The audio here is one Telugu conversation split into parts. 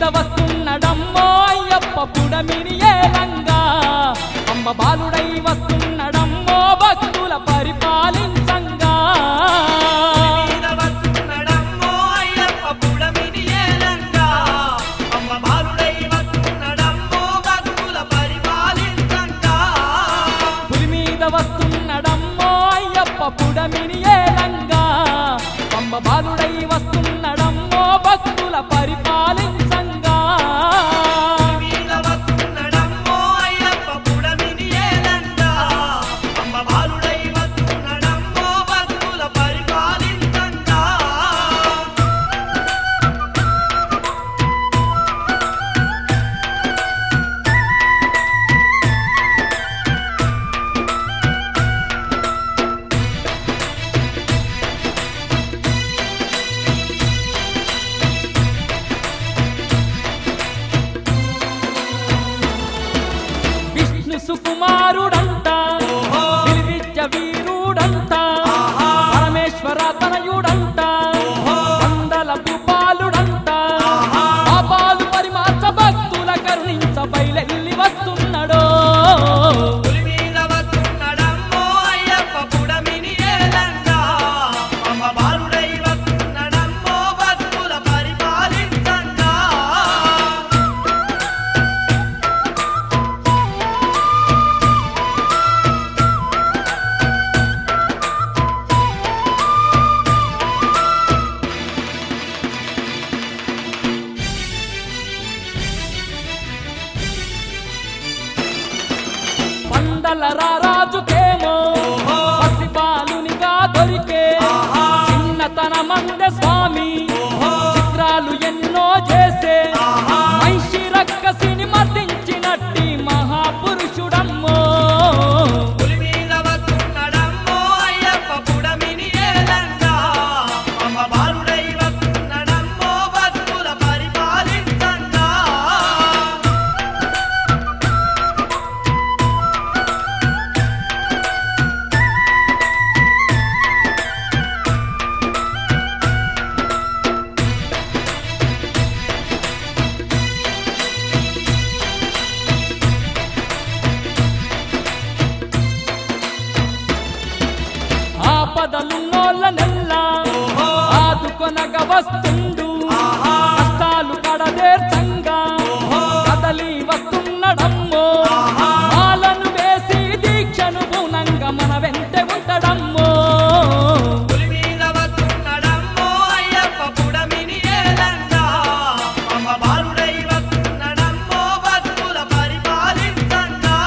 వస్తున్నడమ్మో అయ్యప్ప పుడమిని ఏలంగా అమ్మ బాలుడై వస్తున్నడమ్మో భక్తుల పరిపాలించంగా మీద వస్తున్నడమ్మో అయ్యప్ప పుడమిని ఏలంగా. అమ్మ బాలుడై వస్తున్నడమ్మో భక్తుల పరిపాలించంగా. పులి మీద వస్తున్నడమ్మో అయ్యప్ప పుడమిని ఏలంగా అమ్మ బాలుడై వస్తున్నడమ్మో భక్తుల పరిపాలించంగా మీద వస్తున్నడమ్మో అయ్యప్ప పుడమిని ఏలంగా. అమ్మ బాలుడై వస్తున్నడమ్మో భక్తుల పరిపాలించంగా. విష్ణు సుకుమారుడంట విలువిద్య వీరుడంట పరమేశ్వర తనయుడంట వందల భూపాలుడంట పాపాలు పరిమార్చ భక్తుల కరుణించ బయలెల్లి వస్తున్నాడో పులి మీద వస్తున్నడమ్మో అయ్యప్ప పుడమిని ఏలంగా. అమ్మ బాలుడై వస్తున్నడమ్మో భక్తుల పరిపాలించంగా. పండల రారాజుకేమో పసిపాలునిగా దొరికే చిన్నతన మంద స్వామి చిత్రాలు ఎన్నో చేసే మహిషి రక్కసిని మర్దించినట్టి మహాపురుషుడమ్మో పులి మీద వస్తున్నడమ్మో అయ్యప్ప పుడమిని ఏలంగా. అమ్మ బాలుడై వస్తున్నడమ్మో భక్తుల పరిపాలించంగా. ఆపదలున్నోళ్ళ నెల్లా ఆదుకొనగ వస్తుండు కష్టాలు కడదేర్చంగా కదలి వస్తున్నడమ్మో మాలను వేసి దీక్షను పూనంగా మన వెంటే ఉంటాడమ్మో పులి మీద వస్తున్నడమ్మో అయ్యప్ప పుడమిని ఏలంగా. అమ్మ బాలుడై వస్తున్నడమ్మో భక్తుల పరిపాలించంగా.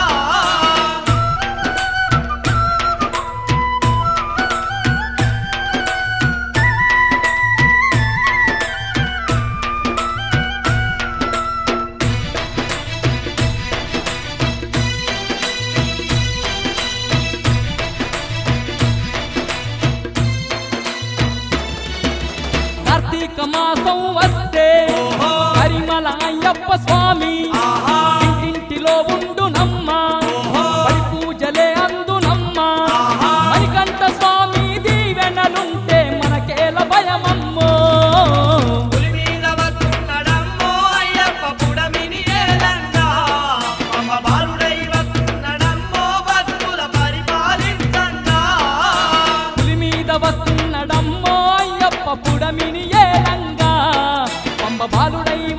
కార్తీక మాసం వస్తే పరిమళ అయ్యప్ప స్వామి ఇంటింటిలో ఉండునమ్మ బలి పూజలే అందునమ్మ మణికంఠ స్వామి దీవెనలుంటే మనకేల భయమమ్మో పులి మీద వస్తున్నడమ్మో అయ్యప్ప పుడమిని ఏలంగా. అమ్మ బాలుడై వస్తున్నడమ్మో భక్తుల పరిపాలించంగా. పులి మీద వస్తున్నడమ్మో అయ్యప్ప పుడమిని ఏలంగా పంబ బాలుడై